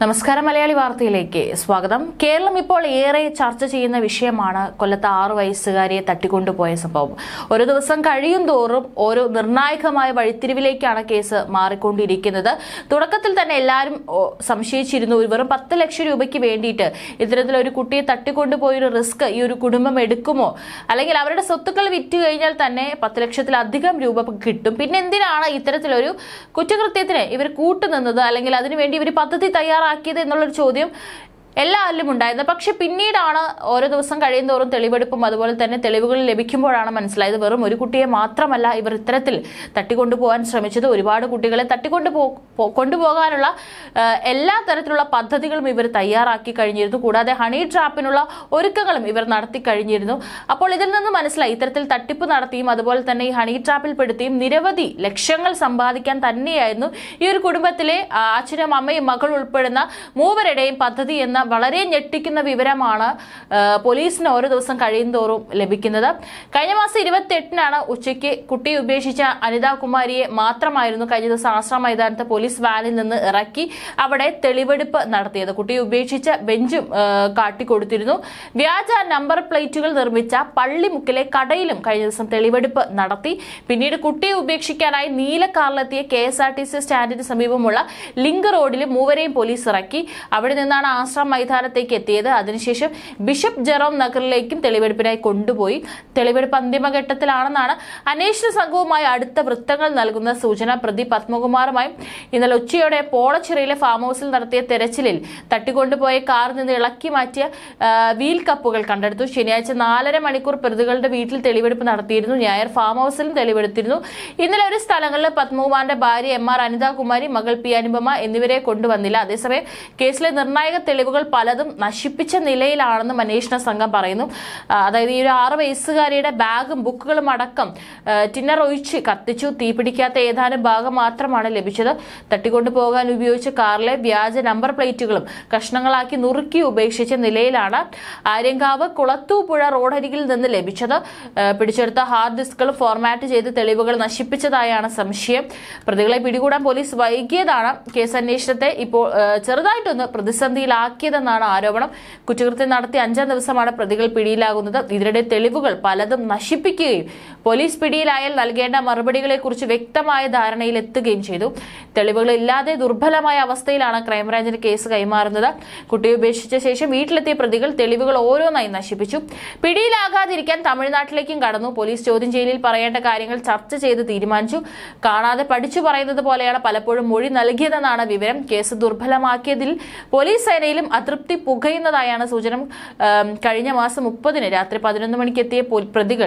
നമസ്കാരം മലയാളി വാർത്തയിലേക്ക് സ്വാഗതം കേരളം ഇപ്പോൾ ഏറെ ചർച്ച ചെയ്യുന്ന വിഷയമാണ് കൊല്ലത്ത് ആറു വയസ്സുകാരിയെ തട്ടിക്കൊണ്ടുപോയ സംഭവം ഒരു ദിവസം കഴിയും തോറും ഓരോ നിർണായകമായ വഴിത്തിരിവിലേക്കാണ് കേസ് മാറിക്കൊണ്ടിരിക്കുന്നത് തുടക്കത്തിൽ തന്നെ എല്ലാവരും ഓ, സംശയിച്ചിരുന്നു ഒരു വെറും പത്ത് ലക്ഷം രൂപയ്ക്ക് വേണ്ടിയിട്ട് ഇത്തരത്തിലൊരു കുട്ടിയെ തട്ടിക്കൊണ്ടുപോയൊരു റിസ്ക് ഈ ഒരു കുടുംബം എടുക്കുമോ അല്ലെങ്കിൽ അവരുടെ സ്വത്തുക്കൾ വിറ്റ് കഴിഞ്ഞാൽ തന്നെ പത്ത് ലക്ഷത്തിലധികം രൂപ കിട്ടും പിന്നെ എന്തിനാണ് ഇത്തരത്തിലൊരു കുറ്റകൃത്യത്തിന് ഇവർ കൂട്ടുനിന്നത് അല്ലെങ്കിൽ അതിനുവേണ്ടി ഇവർ പദ്ധതി തയ്യാറാക്കിയത് എന്നുള്ളൊരു ചോദ്യം എല്ലാവരിലും ഉണ്ടായിരുന്നത് പക്ഷെ പിന്നീടാണ് ഓരോ ദിവസം കഴിയുന്തോറും തെളിവെടുപ്പും അതുപോലെ തന്നെ തെളിവുകൾ ലഭിക്കുമ്പോഴാണ് മനസ്സിലായത് വെറും ഒരു കുട്ടിയെ മാത്രമല്ല ഇവർ ഇത്തരത്തിൽ തട്ടിക്കൊണ്ടുപോകാൻ ശ്രമിച്ചത് ഒരുപാട് കുട്ടികളെ തട്ടിക്കൊണ്ടു പോ- പോ- കൊണ്ടുപോകാനുള്ള ആ, എല്ലാ തരത്തിലുള്ള പദ്ധതികളും ഇവർ തയ്യാറാക്കി കഴിഞ്ഞിരുന്നു കൂടാതെ ഹണി ട്രാപ്പിനുള്ള ഒരുക്കങ്ങളും ഇവർ നടത്തി കഴിഞ്ഞിരുന്നു അപ്പോൾ ഇതിൽ നിന്ന് മനസ്സിലായി ഇത്തരത്തിൽ തട്ടിപ്പ് നടത്തിയും അതുപോലെ തന്നെ ഈ ഹണി ട്രാപ്പിൽ പെടുത്തിയും നിരവധി ലക്ഷങ്ങൾ സമ്പാദിക്കാൻ തന്നെയായിരുന്നു ഈ ഒരു കുടുംബത്തിലെ ആ, അച്ഛനും അമ്മയും മകൾ ഉൾപ്പെടുന്ന മൂവരുടെയും പദ്ധതി എന്ന വളരെ ഞെട്ടിക്കുന്ന വിവരമാണ് ആ, പോലീസിന് ഓരോ ദിവസം കഴിയുന്തോറും ലഭിക്കുന്നത് കഴിഞ്ഞ മാസം ഇരുപത്തി എട്ടിനാണ് ഉച്ചയ്ക്ക് കുട്ടിയെ ഉപേക്ഷിച്ച അനിതാ കുമാരിയെ മാത്രമായിരുന്നു കഴിഞ്ഞ ദിവസം ആശ്രമ മൈതാനത്ത് പോലീസ് വാനിൽ നിന്ന് ഇറക്കി അവിടെ തെളിവെടുപ്പ് നടത്തിയത് കുട്ടിയെ ഉപേക്ഷിച്ച ബെഞ്ചും ആ, കാട്ടിക്കൊടുത്തിരുന്നു വ്യാജ നമ്പർ പ്ലേറ്റുകൾ നിർമ്മിച്ച പള്ളിമുക്കിലെ കടയിലും കഴിഞ്ഞ ദിവസം തെളിവെടുപ്പ് നടത്തി പിന്നീട് കുട്ടിയെ ഉപേക്ഷിക്കാനായി നീല കാറിലെത്തിയ K S R T C സ്റ്റാൻഡിന് സമീപമുള്ള ലിങ്ക് റോഡിൽ മൂവരെയും പോലീസ് ഇറക്കി അവിടെ നിന്നാണ് ആശ്രമ മൈതാനത്തേക്ക് എത്തിയത് അതിനുശേഷം ബിഷപ്പ് ജെറോം നഗറിലേക്കും തെളിവെടുപ്പിനായി കൊണ്ടുപോയി തെളിവെടുപ്പ് അന്തിമഘട്ടത്തിലാണെന്നാണ് അന്വേഷണ സംഘവുമായി അടുത്ത വൃത്തങ്ങൾ നൽകുന്ന സൂചന പ്രതി പത്മകുമാറുമായും ഇന്നലെ ഉച്ചയോടെ പോളച്ചിറയിലെ ഫാം ഹൌസിൽ നടത്തിയ തെരച്ചിലിൽ തട്ടിക്കൊണ്ടുപോയ കാറിൽ നിന്ന് ഇളക്കി മാറ്റിയ ആ, വീൽ കപ്പുകൾ കണ്ടെടുത്തു ശനിയാഴ്ച നാലര മണിക്കൂർ പ്രതികളുടെ വീട്ടിൽ തെളിവെടുപ്പ് നടത്തിയിരുന്നു ഞായർ ഫാം ഹൌസിലും തെളിവെടുത്തിരുന്നു ഇന്നലെ ഒരു സ്ഥലങ്ങളിൽ പത്മകുമാറിന്റെ ഭാര്യ എം ആർ അനിതാകുമാരി മകൾ പി അനുപമ എന്നിവരെ കൊണ്ടുവന്നില്ല അതേസമയം കേസിലെ നിർണായക തെളിവുകൾ പലതും നശിപ്പിച്ച നിലയിലാണെന്നും അന്വേഷണ സംഘം പറയുന്നു ആ, അതായത് ഈ ഒരു ആറ് വയസ്സുകാരിയുടെ ബാഗും ബുക്കുകളും അടക്കം ആ, ടിന്നർ ഒഴിച്ച് കത്തിച്ചു തീപിടിക്കാത്ത ഏതാനും ഭാഗം മാത്രമാണ് ലഭിച്ചത് തട്ടിക്കൊണ്ടു പോകാൻ ഉപയോഗിച്ച കാറിലെ വ്യാജ നമ്പർ പ്ലേറ്റുകളും കഷ്ണങ്ങളാക്കി നുറുക്കി ഉപേക്ഷിച്ച നിലയിലാണ് ആര്യങ്കാവ് കുളത്തൂപ്പുഴ റോഡരികിൽ നിന്ന് ലഭിച്ചത് ആ, പിടിച്ചെടുത്ത ഹാർഡ് ഡിസ്കുകൾ ഫോർമാറ്റ് ചെയ്ത് തെളിവുകൾ നശിപ്പിച്ചതായാണ് സംശയം പ്രതികളെ പിടികൂടാൻ പോലീസ് വൈകിയതാണ് കേസ് അന്വേഷണത്തെ ഇപ്പോൾ ആ, ചെറുതായിട്ടൊന്ന് പ്രതിസന്ധിയിലാക്കിയതെന്നാണ് ആരോപണം കുറ്റകൃത്യം നടത്തി അഞ്ചാം ദിവസമാണ് പ്രതികൾ പിടിയിലാകുന്നത് ഇതിനിടെ തെളിവുകൾ പലതും നശിപ്പിക്കുകയും പോലീസ് പിടിയിലായാൽ നൽകേണ്ട മറുപടികളെക്കുറിച്ച് വ്യക്തമായ ധാരണയിൽ എത്തുകയും ചെയ്തു തെളിവുകൾ ഇല്ലാതെ ദുർബലമായ അവസ്ഥയിലാണ് ക്രൈംബ്രാഞ്ചിന് കേസ് കൈമാറുന്നത് കുട്ടിയെ ഉപേക്ഷിച്ച ശേഷം വീട്ടിലെത്തിയ പ്രതികൾ തെളിവുകൾ ഓരോന്നായി നശിപ്പിച്ചു പിടിയിലാകാതിരിക്കാൻ തമിഴ്നാട്ടിലേക്കും കടന്നു പോലീസ് ചോദ്യം ചെയ്യലിൽ പറയേണ്ട കാര്യങ്ങൾ ചർച്ച ചെയ്ത് തീരുമാനിച്ചു കാണാതെ പഠിച്ചു പറയുന്നത് പോലെയാണ് പലപ്പോഴും മൊഴി നൽകിയതെന്നാണ് വിവരം കേസ് ദുർബലമാക്കിയതിൽ പോലീസ് സേനയിലും അതൃപ്തി പുകയുന്നതായാണ് സൂചന ഉം, കഴിഞ്ഞ മാസം മുപ്പതിന് രാത്രി പതിനൊന്ന് മണിക്ക് എത്തിയ പോ- പ്രതികൾ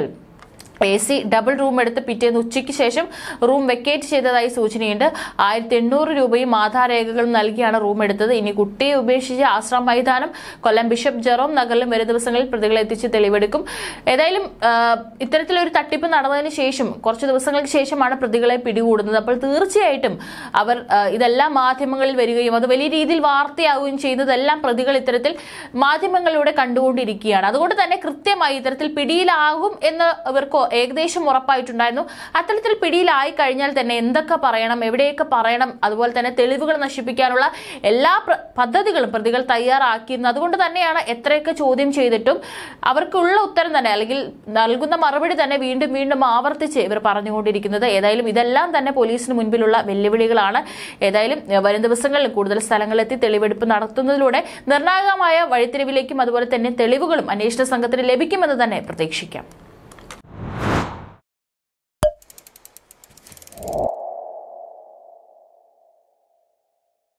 എ സി ഡബിൾ റൂം എടുത്ത് പിറ്റേന്ന് ഉച്ചയ്ക്ക് ശേഷം റൂം വെക്കേറ്റ് ചെയ്തതായി സൂചനയുണ്ട് ആയിരത്തി എണ്ണൂറ് രൂപയും ആധാരരേഖകളും നൽകിയാണ് റൂം എടുത്തത് ഇനി കുട്ടിയെ ഉപേക്ഷിച്ച് ആശ്രമ മൈതാനം കൊല്ലം ബിഷപ്പ് ജെറോം നഗറിലും വരും ദിവസങ്ങളിൽ പ്രതികളെ എത്തിച്ച് തെളിവെടുക്കും ഏതായാലും ആ, ഇത്തരത്തിലൊരു തട്ടിപ്പ് നടന്നതിന് ശേഷം കുറച്ച് ദിവസങ്ങൾക്ക് ശേഷമാണ് പ്രതികളെ പിടികൂടുന്നത് അപ്പോൾ തീർച്ചയായിട്ടും അവർ ആ, ഇതെല്ലാം മാധ്യമങ്ങളിൽ വരികയും അത് വലിയ രീതിയിൽ വാർത്തയാവുകയും ചെയ്യുന്നതെല്ലാം പ്രതികൾ ഇത്തരത്തിൽ മാധ്യമങ്ങളിലൂടെ കണ്ടുകൊണ്ടിരിക്കുകയാണ് അതുകൊണ്ട് തന്നെ കൃത്യമായി ഇത്തരത്തിൽ പിടിയിലാകും എന്ന് ഇവർക്ക് ഏകദേശം ഉറപ്പായിട്ടുണ്ടായിരുന്നു അത്തരത്തിൽ പിടിയിലായി കഴിഞ്ഞാൽ തന്നെ എന്തൊക്കെ പറയണം എവിടെയൊക്കെ പറയണം അതുപോലെ തന്നെ തെളിവുകൾ നശിപ്പിക്കാനുള്ള എല്ലാ പ്ര- പദ്ധതികളും പ്രതികൾ തയ്യാറാക്കിയിരുന്നു അതുകൊണ്ട് തന്നെയാണ് എത്രയൊക്കെ ചോദ്യം ചെയ്തിട്ടും അവർക്കുള്ള ഉത്തരം തന്നെ അല്ലെങ്കിൽ നൽകുന്ന മറുപടി തന്നെ വീണ്ടും വീണ്ടും ആവർത്തിച്ച് ഇവർ പറഞ്ഞുകൊണ്ടിരിക്കുന്നത് ഏതായാലും ഇതെല്ലാം തന്നെ പോലീസിന് മുൻപിലുള്ള വെല്ലുവിളികളാണ് ഏതായാലും ഏഹ്, വരും ദിവസങ്ങളിൽ കൂടുതൽ സ്ഥലങ്ങളിലെത്തി തെളിവെടുപ്പ് നടത്തുന്നതിലൂടെ നിർണായകമായ വഴിത്തിരിവിലേക്കും അതുപോലെ തന്നെ തെളിവുകളും അന്വേഷണ സംഘത്തിന് ലഭിക്കുമെന്ന് തന്നെ പ്രതീക്ഷിക്കാം